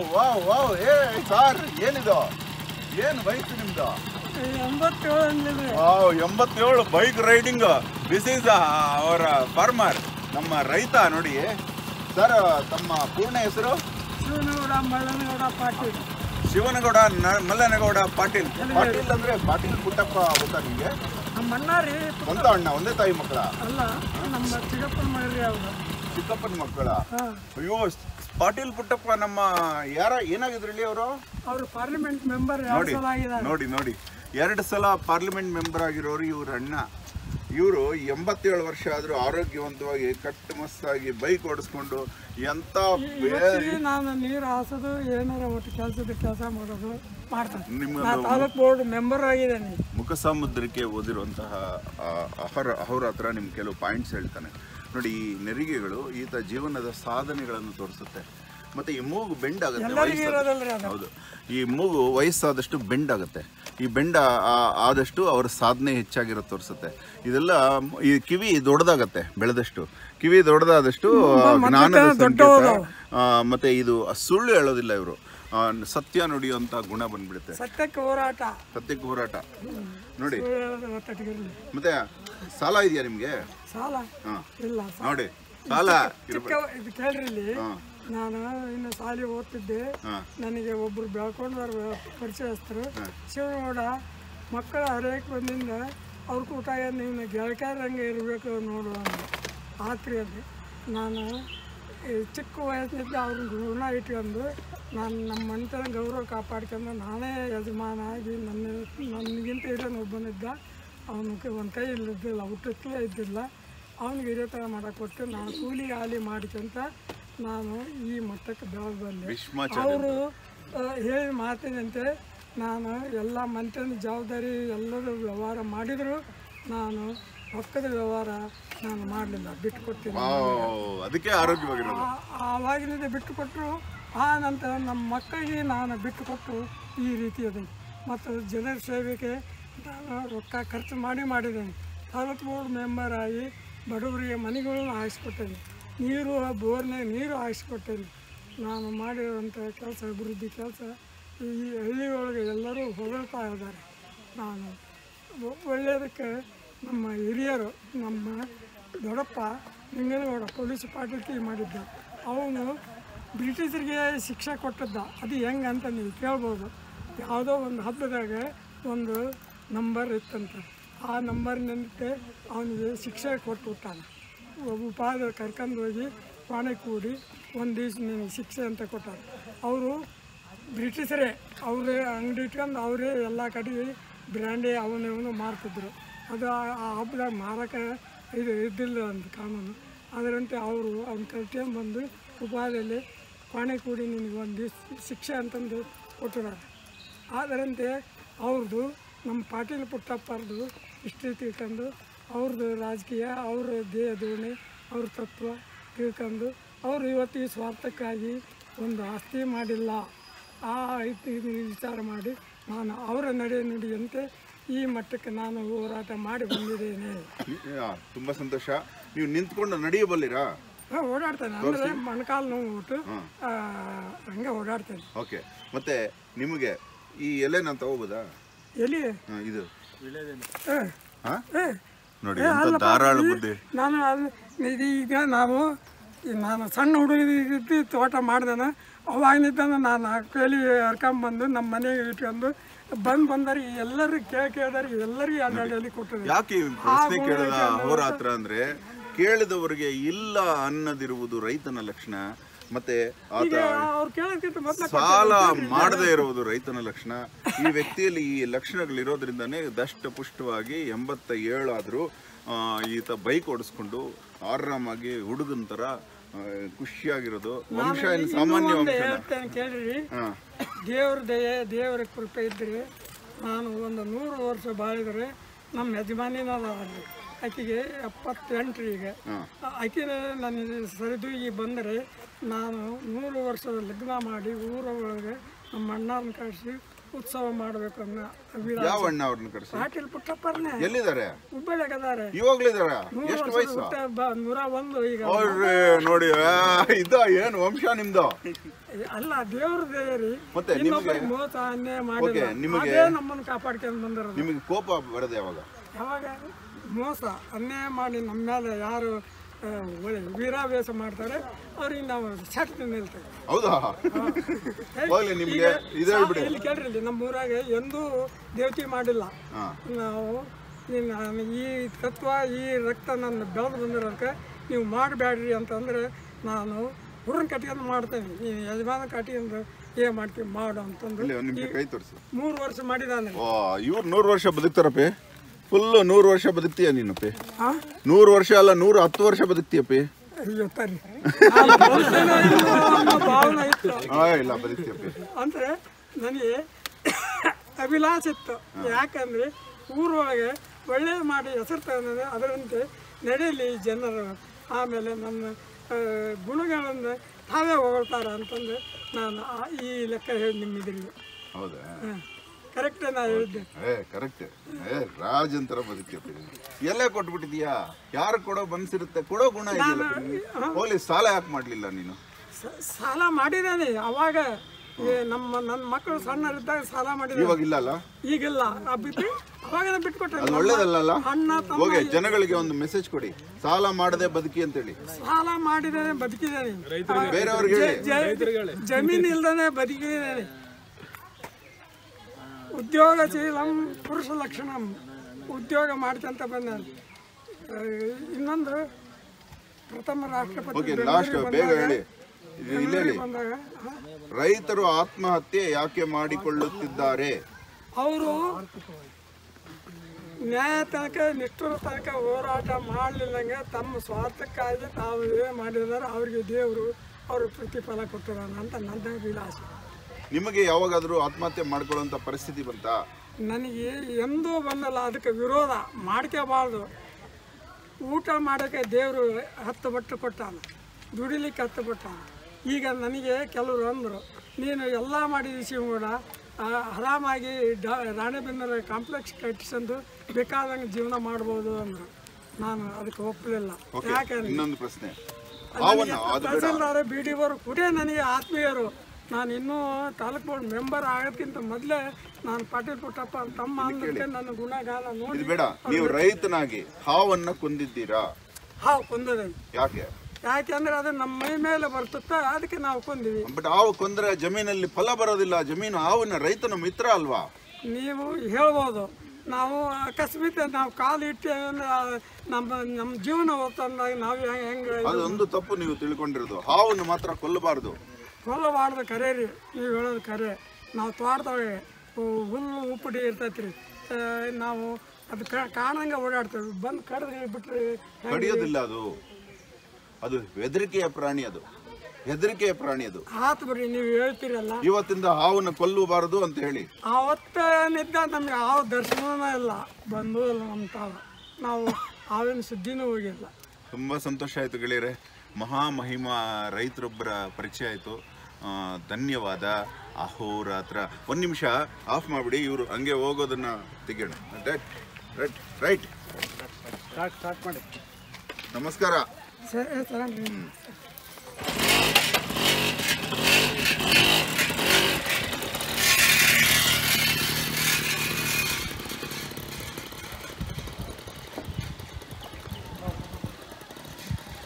Wow wow ಏ sir ಏನಿದು ಏನು ವಯಸ್ಸು ನಿಮ್ದು ಎಂಬತ್ತೇಳು ಅಂದಿದೆ ವಾವ್ ಎಂಬತ್ತೇಳು ಬೈಕ್ ರೈಡಿಂಗ್ ದಿಸ್ ಈಸ್ ಅವರ ಫಾರ್ಮರ್ ನಮ್ಮ ರೈತ ನೋಡಿ ಸರ್ ತಮ್ಮ ಪೂರ್ಣ ಹೆಸರು ಶಿವನಗೌಡ ಮಳ್ಳನಗೌಡ ಪಾಟೀಲ್ ಶಿವನಗೌಡ ನ- ಮಲ್ಲನಗೌಡ ಪಾಟೀಲ್ ಪಾಟೀಲ್ ಅಂದ್ರೆ ಪಾಟೀಲ್ ಪುಟ್ಟಪ್ಪ ಗೊತ್ತಾ ನಿಮಗೆ ನಮ್ಮ ಅಣ್ಣ ರೀ ಸ್ವಂತ ಅಣ್ಣ ಒಂದೇ ತಾಯಿ ಮಕ್ಕಳ ಅಲ್ಲ ನಮ್ಮ ಚಿಕ್ಕಪ್ಪನ ಮಗಳ್ರಿ ಅವರು ಚಿಕ್ಕಪ್ಪನ ಮಕ್ಕಳ ಹಾಂ ಅಯ್ಯೋ ಪಾಟೀಲ್ ಪುಟ್ಟಪ್ಪ ನಮ್ಮ ಯಾರ ಏನಾಗಿದ್ರಲ್ಲಿ ಅವರು ಅವರು ಪಾರ್ಲಿಮೆಂಟ್ ಮೆಂಬರ್ ಯಾವ ನೋಡಿ ಸಲ ಆಗಿದ್ದಾರೆ ನೋಡಿ ನೋಡಿ ಎರಡು ಸಲ ಪಾರ್ಲಿಮೆಂಟ್ ಮೆಂಬರ್ ಆಗಿರೋರು ಇವ್ರ ಅಣ್ಣ ಇವರು ಎಂಬತ್ತೇಳು ವರ್ಷ ಆದರೂ ಆರೋಗ್ಯವಂತವಾಗಿ ಕಟ್ಟುಮಸ್ತಾಗಿ ಬೈಕ್ ಓಡಿಸ್ಕೊಂಡು ಎಂತ ಇವತ್ತಿಗೆ ನಾನು ನೀರು ಹಾಸೋದು ಏನಾರ ಒಟ್ಟು ಕೆಲಸದ ಕೆಲಸ ಮಾಡೋದು ಮಾಡ್ತಾನೆ ನಿಮ್ಮ ನಾ ತಾಲೂಕ್ ಬೋರ್ಡ್ ಮೆಂಬರ್ ಆಗಿದ್ದೇನೆ ಮುಖಸಾಮುದ್ರಕ್ಕೆ ಓದಿರುವಂತಹ ಅಹರ ಅವ್ರ ಹತ್ರ ನಿಮ್ಗೆ ಕೆಲವು ಪಾಯಿಂಟ್ಸ್ ಹೇಳ್ತಾನೆ ನೋಡಿ ಈ ನೆರಿಗೆಗಳು ಈತ ಜೀವನದ ಸಾಧನೆಗಳನ್ನು ತೋರಿಸುತ್ತೆ ಮತ್ತೆ ಈ ಮೂಗು ಬೆಂಡ್ ಆಗುತ್ತೆ ಎಲ್ಲರಿಗೂ ವಯಸ್ಸಾದ- ಇರೋದಲ್ರಿ ಅದು ಹೌದು ಈ ಮೂಗು ವಯಸ್ಸಾದಷ್ಟು ಬೆಂಡ್ ಆಗುತ್ತೆ ಈ ಬೆಂಡ್ ಆ- ಆದಷ್ಟು ಅವರ ಸಾಧನೆ ಹೆಚ್ಚಾಗಿರೋ ತೋರಿಸುತ್ತೆ ಇದೆಲ್ಲ ಈ ಕಿವಿ ದೊಡ್ಡದಾಗತ್ತೆ ಬೆಳೆದಷ್ಟು ಕಿವಿ ದೊಡ್ಡದಾದಷ್ಟು ಜ್ಞಾನದ ಸಂಕೇತ ಆ, ಮತ್ತೆ ಇದು ಸುಳ್ಳು ಹೇಳೋದಿಲ್ಲ ಇವರು ಸತ್ಯ ನುಡಿಯುವಂತ ಗುಣ ಬಂದ್ಬಿಡುತ್ತೆ ಸತ್ಯಕ್ಕೆ ಹೋರಾಟ ಸತ್ಯಕ್ಕೆ ಹೋರಾಟ ನೋಡಿ ಸುಳ್ಳು ಹೇಳೋದು ಒತ್ತಟಿಗಿರಲಿ ಮತ್ತೆ ಸಾಲ ಇದೆಯಾ ನಿಮ್ಗೆ ಸಾಲ ಹಾ ಇಲ್ಲ ಸಾಲ ನೋಡಿ ಸಾಲ ಚಿಕ್ಕ ಇದು ಕೇಳ್ರಿ ಇಲ್ಲಿ ಹಾ ನಾನು ಇನ್ನು ಶಾಲೆ ಓದ್ತಿದ್ದೆ ಹಾ ನನಗೆ ಒಬ್ರು ಬೆಳ್ಕೊಂಡವ್ರು ಪರಿಚಯಸ್ಥರು ಶಿವನಗೌಡ ಮಕ್ಕಳ ಹರಿಯಕ್ಕೆ ಬಂದಿಂದ ಅವ್ರ ಕೂಟ ನೀನು ಗೆಳಕಾರಂಗೆ ಇರಬೇಕು ನೋಡು ಅಂದೆ ಆತ್ರಿ ಅಂದೆ ನಾನು ಈ ಚಿಕ್ಕ ವಯಸ್ಸಿನಿಂದ ಅವ್ರನ್ನ ಋಣ ಇಟ್ಕೊಂಡು ನಾನು ನಮ್ಮ ಮನೆತನ ಗೌರವ ಕಾಪಾಡ್ಕೊಂಡು ನಾನೇ ಯಜಮಾನ ಆಗಿ ನನ್ನ ನನಗಿಂತ ಹಿರಿಯನ ಒಬ್ಬನಿದ್ದ ಅವನಿಗೆ ಒಂದು ಕೈ ಇಲ್ಲದಿಲ್ಲ ಹುಟ್ಟಕ್ಕೆ ಇದ್ದಿಲ್ಲ ಅವನಿಗೆ ಹಿರಿಯ ಥರ ಮಾಡಕ್ಕೆ ಕೊಟ್ಟು ನಾನು ಕೂಲಿ ಆಲಿ ಮಾಡ್ಕೊಂತ ನಾನು ಈ ಮಟ್ಟಕ್ಕೆ ಬೆಳೆದು ಬಂದೆ ಭೀಷ್ಮಾಚಾರ್ಯ ಅವರು ಹೇಳಿದ ಮಾತಿನಂತೆ ನಾನು ಎಲ್ಲ ಮಂತ್ರಿನ ಜವಾಬ್ದಾರಿ ಎಲ್ಲರೂ ವ್ಯವಹಾರ ಮಾಡಿದರೂ ನಾನು ರೊಕ್ಕದ ವ್ಯವಹಾರ ನಾನು ಮಾಡಲಿಲ್ಲ ಬಿಟ್ಟುಕೊಡ್ತೀನಿ ವಾವ್, ಅದಕ್ಕೆ ಆರೋಗ್ಯವಾಗಿರೋದು ಆವಾಗಿನಿಂದ ಬಿಟ್ಟು ಕೊಟ್ಟರು ಆ ನಂತರ ನಮ್ಮ ಮಕ್ಕಳಿಗೆ ನಾನು ಬಿಟ್ಟು ಕೊಟ್ಟು ಈ ರೀತಿ ಅದು ಮತ್ತು ಜನರ ಸೇವೆಗೆ ನಾನು ರೊಕ್ಕ ಖರ್ಚು ಮಾಡಿ ಮಾಡಿದ್ದೇನೆ ತಾಲೂಕು ಬೋರ್ಡ್ ಮೆಂಬರ್ ಆಗಿ ಬಡವರಿಗೆ ಮನೆಗಳನ್ನು ಹಾಯಿಸ್ಕೊಟ್ಟೇನೆ ನೀರು ಬೋರ್ನಾಗ ನೀರು ಹಾಯಿಸ್ಕೊಟ್ಟೇನೆ ನಾನು ಮಾಡಿರುವಂಥ ಕೆಲಸ ಅಭಿವೃದ್ಧಿ ಕೆಲಸ ಈ ಹಳ್ಳಿ ಒಳಗೆ ಎಲ್ಲರೂ ಹೊಗಳ್ತಾ ಇದ್ದಾರೆ ನಾನು ಒ- ಒಳ್ಳೆಯದಕ್ಕೆ ನಮ್ಮ ಹಿರಿಯರು ನಮ್ಮ ದೊಡ್ಡಪ್ಪ ನಿಂಗನಗೌಡ ಪೊಲೀಸ್ ಪಾಟೀಲ್ ಮಾಡಿದ್ದ ಅವನು ಬ್ರಿಟಿಷರಿಗೆ ಶಿಕ್ಷೆ ಕೊಟ್ಟದ್ದ ಅದು ಹೆಂಗೆ ಅಂತ ನೀವು ಕೇಳ್ಬೋದು ಯಾವುದೋ ಒಂದು ಹಬ್ಬದಾಗ ಒಂದು ನಂಬರ್ ಇತ್ತಂತ ಆ ನಂಬರ್ನಂತೆ ಅವನಿಗೆ ಶಿಕ್ಷೆ ಕೊಟ್ಬಿಟ್ಟಾನ ಉಪಾದ ಕರ್ಕೊಂಡು ಹೋಗಿ ಪಾಣೆ ಕೂಡಿ ಒಂದು ದಿವ್ಸ ನಿನಗೆ ಶಿಕ್ಷೆ ಅಂತ ಕೊಟ್ಟಾರ ಅವರು ಬ್ರಿಟಿಷರೇ ಅವರೇ ಅಂಗಡಿ ಇಟ್ಕೊಂಡು ಅವರೇ ಎಲ್ಲ ಕಡೆ ಬ್ರ್ಯಾಂಡಿ ಅವನು ಇವನು ಮಾರ್ತಿದ್ರು ಅದು ಆ- ಆ ಹಬ್ಬದಾಗ ಮಾರಕ್ಕೆ ಇದು ಇದ್ದಿಲ್ಲ ಅಂತ ಕಾನೂನು ಅದರಂತೆ ಅವರು ಅವ್ನ ಕರ್ಕೊಂಡು ಬಂದು ಉಪಾದಿಯಲ್ಲಿ ಪಾಣಿ ಕೂಡಿ ನಿನಗೆ ಒಂದು ದಿವ್ಸ ಶಿಕ್ಷೆ ಅಂತಂದು ಕೊಟ್ಟಿದ್ದಾರೆ ಅದರಂತೆ ಅವ್ರದ್ದು ನಮ್ಮ ಪಾಟೀಲ್ ಪುಟ್ಟಪ್ಪರದು ಹಿಸ್ಟ್ರಿ ತಿಳ್ಕೊಂಡು ಅವ್ರದ್ದು ರಾಜಕೀಯ ಅವ್ರ ದೇಹ ಧೋರಣೆ ಅವ್ರ ತತ್ವ ತಿಳ್ಕೊಂಡು ಅವರು ಇವತ್ತು ಈ ಸ್ವಾರ್ಥಕ್ಕಾಗಿ ಒಂದು ಆಸ್ತಿ ಮಾಡಿಲ್ಲ ಆ ಇದು ಇದು ವಿಚಾರ ಮಾಡಿ ನಾನು ಅವರ ನಡೆ ನುಡಿಯಂತೆ ಈ ಮಟ್ಟಕ್ಕೆ ನಾನು ಹೋರಾಟ ಮಾಡಿ ಬಂದಿದ್ದೇನೆ ಯಾ, ತುಂಬಾ ಸಂತೋಷ ನೀವು ನಿಂತ್ಕೊಂಡು ನಡೆಯಬಲ್ಲಿರಾ ನಾನು ಓಡಾಡ್ತೇನೆ ಅಂದರೆ ಮೊಣಕಾಲು ನೋವು ಬಿಟ್ಟು ಹಂಗೆ ಓಡಾಡ್ತೇನೆ ಓಕೆ ಮತ್ತೆ ನಿಮಗೆ ಈ ಎಲೆ ನಾನು ತಗೋಬೋದಾ ಎಲ್ಲಿ ಹಾ, ಇದು ಏ, ಹಾ ಏ, ನೋಡಿ ಎಂತ ಧಾರಾಳ ಬುದ್ಧಿ ನಾನು ಅದು ಇದು ಈಗ ನಾವು ಈ ನಾನು ಸಣ್ಣ ಹುಡುಗ ತೋಟ ಮಾಡ್ದೇನೆ ಅವಾಗಿನಿಂದ ನಾನು ಕೇಳಿ ಹರ್ಕೊಂಬಂದು ನಮ್ಮ ಮನೆಗೆ ಇಟ್ಕೊಂಡು ಬಂದು ಬಂದರಿ ಎಲ್ಲರಿಗೆ ಕೇಳಿ ಕೇಳಿದಾರೆ ಎಲ್ಲರಿಗೂ ಅಡ್ಡಾಡಿ ಕೊಟ್ಟಿದೆ ಯಾಕೆ ಈ ಪ್ರಶ್ನೆ ಕೇಳದ ಹೋರಾತ್ರ ಅಂದ್ರೆ ಕೇಳಿದವರಿಗೆ ಇಲ್ಲ ಅನ್ನದಿರುವುದು ರೈತನ ಲಕ್ಷಣ ಮತ್ತೆ ಆತ ಅವ್ರು ಕೇಳೋದಕ್ಕಿಂತ ಮೊದಲು ಸಾಲ ಮಾಡದೇ ಇರುವುದು ರೈತನ ಲಕ್ಷಣ ಈ ವ್ಯಕ್ತಿಯಲ್ಲಿ ಈ ಲಕ್ಷಣಗಳಿರೋದ್ರಿಂದಾನೇ ದಷ್ಟ ಪುಷ್ಟವಾಗಿ ಎಂಬತ್ತ ಏಳು ಆದರೂ ಈತ ಬೈಕ್ ಓಡಿಸ್ಕೊಂಡು ಆರಾಮಾಗಿ ಹುಡುಗನ ಥರ ಆ, ಖುಷಿಯಾಗಿರೋದು ವಂಶ ಏನು ಸಾಮಾನ್ಯ ಒಂದು ವಂಶನ ಹೇಳ್ತೇನೆ ಕೇಳಿರಿ ಹಾಂ ದೇವ್ರ ದಯೆ ದೇವರ ಕೃಪೆ ಇದ್ದರೆ ನಾನು ಒಂದು ನೂರು ವರ್ಷ ಬಾಳಿದರೆ ನಮ್ಮ ಯಜಮಾನಿನ ಅಲ್ಲಿ ಆಕೆಗೆ ಎಪ್ಪತ್ತೆಂಟು ಈಗ ಹಾಂ ಆಕೆನ ನನಗೆ ಸರಿದೂಗಿ ಬಂದರೆ ನಾನು ನೂರು ವರ್ಷದ ಲಗ್ನ ಮಾಡಿ ಊರ ಒಳಗೆ ನಮ್ಮ ಅಣ್ಣನ ಕಳಿಸಿ ಉತ್ಸವ ಮಾಡಬೇಕು ಅನ್ನೋ ಅಭಿಲಾಷೆ ಯಾವ ಅಣ್ಣ ಅವ್ರನ್ನ ಕರೆಸಿ ಪಾಟೀಲ್ ಪುಟ್ಟಪ್ಪರ್ನೇ ಎಲ್ಲಿದ್ದಾರೆ ಹುಬ್ಬಳ್ಳಿಗದಾರೆ ಇವಾಗ್ಲಿದಾರ ಎಷ್ಟು ವಯಸ್ಸು ನೂರ ಒಂದು ಈಗ ನೋಡ್ರಿ ನೋಡಿ ಆ, ಇದ ಏನು ವಂಶ ನಿಮ್ದು ಅಲ್ಲ ದೇವ್ರ ದೇವರಿ ಮತ್ತೆ ನಿಮ್ಗೆ ಇನ್ನೊಬ್ಬರಿಗೆ ಮೋಸ ಅನ್ಯಾಯ ಮಾಡಿಲ್ಲ ಓಕೆ, ನಿಮಗೆ- ಅದೇ ನಮ್ಮನ್ನು ಕಾಪಾಡ್ಕೊಂಡು ಬಂದಿರೋದು ನಿಮಗೆ ಕೋಪ ಬರೋದು ಯಾವಾಗ ಯಾವಾಗ ಮೋಸ ಅನ್ಯಾಯ ಮಾಡಿ ನಮ್ಮ ಮೇಲೆ ಯಾರು ಆ, ಒಳ್ಳೆ ವೀರಾವೇಶ ಮಾಡ್ತಾರೆ ಅವ್ರಿಗೆ ನಾವು ಶಕ್ತಿ ನಿಲ್ತೇವೆ ಹೌದಾ ಹೋಗ್ಲಿ ನಿಮ್ಗೆ ಇದು ಹೇಳ್ಬಿಡಿ ಇಲ್ಲಿ ಕೇಳ್ರಿ ಇಲ್ಲಿ ನಮ್ಮ ಊರಾಗ ಎಂದೂ ದೇವತೆ ಮಾಡಿಲ್ಲ ಹಾ ನಾವು ಈ ನಾನು ಈ ತತ್ವ ಈ ರಕ್ತ ನನ್ನ ಬೆಳೆದು ಬಂದಿರೋದಕ್ಕೆ ನೀವು ಮಾಡಬೇಡ್ರಿ ಅಂತಂದ್ರೆ ನಾನು ಹುಡುಗನ ಕಟ್ಕೊಂಡು ಮಾಡ್ತೇನೆ ಈ ಯಜಮಾನ ಕಟ್ಕೊಂಡು ಏನು ಮಾಡ್ತೀವಿ ಮಾಡು ಅಂತಂದು ಇಲ್ಲಿ ಒಂದ್ ನಿಮಿಷ ಕೈ ತೋರಿಸು ಮೂರು ವರ್ಷ ಮಾಡಿದಾನೆ ಓ ಇವ್ರು ನೂರು ವರ್ಷ ಬದುಕ್ತಾರಪ್ಪಿ ಫುಲ್ ನೂರು ವರ್ಷ ಬದುಕ್ತೀಯ ನೀನು ಪಿ ಹಾಂ ನೂರು ವರ್ಷ ಅಲ್ಲ ನೂರು ಹತ್ತು ವರ್ಷ ಬದುಕ್ತೀಯ ಪಿ ಅಯ್ಯೋ ತರಿ ನಾನು ಬದುಕ್ತೇನೋ ಇಲ್ವೋ ಅನ್ನೋ ಭಾವನೆ ಇತ್ತು ಆ ಇಲ್ಲ ಬದುಕ್ತೀಯ ಪಿ ಅಂದರೆ ನನಗೆ ಅಭಿಲಾಷೆ ಇತ್ತು ಯಾಕಂದರೆ ಊರೊಳಗೆ ಒಳ್ಳೆಯ ಮಾಡಿ ಹೆಸರು ತಗೊಂಡಿದೆ ಅದರಂತೆ ನಡೆಯಲಿ ಜನರು ಆಮೇಲೆ ನನ್ನ ಆ, ಗುಣಗಳನ್ನು ತಾವೇ ಹೊಗಳ್ತಾರ ಅಂತಂದು ನಾನು ಆ- ಈ ಲೆಕ್ಕ ಹೇಳಿ ನಿಮ್ಮಿದ್ರಿಗೆ ಹೌದಾ ಕರೆಕ್ಟೇ ನಾ ಹೇಳಿದ್ದೆ ಏ ಕರೆಕ್ಟ್ ಏ ರಾಜ್ ಅಂತರ ಬದುಕ್ತೀಯ ಪಿ ನೀನು. ಎಲ್ಲೇ ಕೊಟ್ಬಿಟ್ಟಿದ್ಯಾ ಯಾರು ಕೊಡೋ ಮನ್ಸಿರುತ್ತೆ ಕೊಡೋ ಗುಣ ಇದೆಯಲ್ಲ ಪಿ ನಿನ್ಗೆ. ಹೋಗ್ಲಿ ಸಾಲ ಯಾಕೆ ಮಾಡ್ಲಿಲ್ಲ ನೀನು ಸ- ಸಾಲ ಮಾಡಿದ್ದೇನೆ ಅವಾಗ ಈ ನಮ್ಮ ನನ್ನ ಮಕ್ಕಳು ಸಣ್ಣರಿದ್ದಾಗ ಸಾಲ ಮಾಡಿದೆ ಇವಾಗ ಇಲ್ಲ ಅಲ್ಲ ಈಗಿಲ್ಲ ಆ ಬಿಟ್ಟು ಅವಾಗ ಬಿಟ್ಕೊಟ್ಟೆ ಅದು ಒಳ್ಳೇದಲ್ಲ ಅಣ್ಣ ತಮ್ಮ ಹೋಗಿ ಜನಗಳಿಗೆ ಒಂದು ಮೆಸೇಜ್ ಕೊಡಿ ಸಾಲ ಮಾಡದೆ ಬದುಕಿ ಅಂತೇಳಿ ಸಾಲ ಮಾಡಿದ್ದೇನೆ ಬದುಕಿದ್ದೇನೆ ಬೇರೆಯವ್ರಿಗೆ ಹೇಳಿ ಜಮೀನು ಇಲ್ದೇ ಬದುಕಿದ್ದೇನೆ ಉದ್ಯೋಗಶೀಲಂ ಪುರುಷ ಲಕ್ಷಣಂ ಉದ್ಯೋಗ ಮಾಡ್ಕೊಂತ ಬಂದ ಇನ್ನೊಂದು ಪ್ರಥಮ ರಾಷ್ಟ್ರಪತಿ ಓಕೆ ಲಾಸ್ಟ್ ಬೇಗ ಹೇಳಿ ಇದು ಇಲ್ಲೇ ಹೇಳಿ ಬಂದಾಗ ರೈತರು ಆತ್ಮಹತ್ಯೆ ಯಾಕೆ ಮಾಡಿಕೊಳ್ಳುತ್ತಿದ್ದಾರೆ ಅವರು ನ್ಯಾಯ ತನಕ ನಿಷ್ಠುರ ತನಕ ಹೋರಾಟ ಮಾಡಲಿಲ್ಲಂಗೆ ತಮ್ಮ ಸ್ವಾರ್ಥಕ್ಕಾಗಿ ತಾವು ಏನು ಮಾಡಿದಾರೆ ಅವರಿಗೆ ದೇವರು ಅವರು ಪ್ರತಿಫಲ ಕೊಟ್ಟಿರೋಣ ಅಂತ ನನ್ನ ವಿಲಾಸ ನಿಮಗೆ ಯಾವಾಗಾದ್ರೂ ಆತ್ಮಹತ್ಯೆ ಮಾಡ್ಕೊಳ್ಳುವಂತ ಪರಿಸ್ಥಿತಿ ಬಂತಾ ನನಗೆ ಎಂದೂ ಬಂದಲ್ಲ ಅದಕ್ಕೆ ವಿರೋಧ ಮಾಡ್ಕೋಬಾರ್ದು ಊಟ ಮಾಡೋಕ್ಕೆ ದೇವರು ಹತ್ತು ಬಟ್ಟು ಕೊಟ್ಟಾನ ದುಡಿಲಿಕ್ಕೆ ಹತ್ತು ಕೊಟ್ಟಾನ ಈಗ ನನಗೆ ಕೆಲವರು ಅಂದರು ನೀನು ಎಲ್ಲ ಮಾಡಿದ ಶಿವಗೌಡ ಆ, ಆರಾಮಾಗಿ ಡಾ ರಾಣೆಬೆನ್ನೂರ ಕಾಂಪ್ಲೆಕ್ಸ್ ಕಟ್ಟಿಸಂದು ಬೇಕಾದಂಗೆ ಜೀವನ ಮಾಡ್ಬೋದು ಅಂದರು ನಾನು ಅದಕ್ಕೆ ಒಪ್ಪಲಿಲ್ಲ ಯಾಕಂದ್ರೆ ಇನ್ನೊಂದು ಪ್ರಶ್ನೆ ಹಾವನ್ನ ಅದು ಬೇಡ ತಹಸೀಲ್ದಾರ್ ಬಿ ಡಿ ಅವರು ಕೂಡ ನನಗೆ ಆತ್ಮೀಯರು ನಾನು ಇನ್ನೂ ತಾಲೂಕು ಬೋರ್ಡ್ ಮೆಂಬರ್ ಆಗೋದಕ್ಕಿಂತ ಮೊದಲೇ ನಾನು ಪಾಟೀಲ್ ಪುಟ್ಟಪ್ಪ ತಮ್ಮ ಅಂದಕ್ಕೆ ನನ್ನ ಗುಣಗಾನ ನೋಡಿ ಇದು ಬೇಡ ನೀವು ರೈತನಾಗಿ ಹಾವನ್ನ ಕೊಂದಿದ್ದೀರಾ ಹಾವು ಕೊಂದದೆ ಯಾಕೆ ಯಾಕೆಂದ್ರೆ ಅದು ನಮ್ಮ ಮೈ ಮೇಲೆ ಬರ್ತುತ್ತ ಅದಕ್ಕೆ ನಾವು ಕೊಂದಿವಿ ಬಟ್ ಹಾವು ಕೊಂದ್ರೆ ಜಮೀನಲ್ಲಿ ಫಲ ಬರೋದಿಲ್ಲ ಜಮೀನು ಹಾವಿನ ರೈತನ ಮಿತ್ರ ಅಲ್ವಾ ನೀವು ಹೇಳ್ಬೋದು ನಾವು ಅಕಸ್ಮಾತ್ ನಾವು ಕಾಲು ಇಟ್ಟು ಅಂದ್ರೆ ನಮ್ಮ ನಮ್ಮ ಜೀವನ ಹೋಗ್ತಂದಾಗ ನಾವು ಹೆಂಗೆ ಹೆಂಗೆ ಅದೊಂದು ತಪ್ಪು ನೀವು ತಿಳ್ಕೊಂಡಿರೋದು ಹಾವನ್ನು ಮಾತ್ರ ಕೊಲ್ಲಬಾರದು ಕೊಲ್ಲಬಾರ್ದು ಕರೆ ರೀ ನೀವು ಹೇಳೋದು ಕರೆ ನಾವು ತೋಟದೊಳಗೆ ಹು- ಹುಲ್ಲು ಉಪ್ಪುಡಿ ಇರ್ತೈತೆ ರೀ ನಾವು ಅದು ಕಾಣಂಗೆ ಓಡಾಡ್ತೇವೆ ಬಂದು ಕಡ್ದು ಬಿಟ್ರೆ ಕಡಿಯೋದಿಲ್ಲ ಅದು ಅದು ಹೆದರಿಕೆಯ ಪ್ರಾಣಿ ಅದು ಹೆದರಿಕೆಯ ಪ್ರಾಣಿ ಅದು ಆತು ಬಿಡ್ರಿ ನೀವು ಹೇಳ್ತೀರಲ್ಲ ಇವತ್ತಿಂದ ಹಾವನ್ನು ಕೊಲ್ಲಬಾರದು ಅಂತ ಹೇಳಿ ಆವತ್ತೇನಿದ್ದ ನಮ್ಗೆ ಯಾವ ದರ್ಶನನೇ ಇಲ್ಲ ಬಂದೂ ಇಲ್ಲ ನಮ್ಮ ತಾವ ನಾವು ಆವಿನ ಸುದ್ದಿನೂ ಹೋಗಿಲ್ಲ ತುಂಬ ಸಂತೋಷ ಆಯಿತು ಗೆಳೆಯರೆ ಮಹಾಮಹಿಮಾ ರೈತರೊಬ್ಬರ ಪರಿಚಯ ಆಯಿತು ಧನ್ಯವಾದ ಅಹೋರಾತ್ರ ಒಂದು ನಿಮಿಷ ಆಫ್ ಮಾಡಿಬಿಡಿ ಇವರು ಹಂಗೆ ಹೋಗೋದನ್ನ ತೆಗೆಯೋಣ right right right start start ಮಾಡಿ ನಮಸ್ಕಾರ ಸರಿ ಸರಿ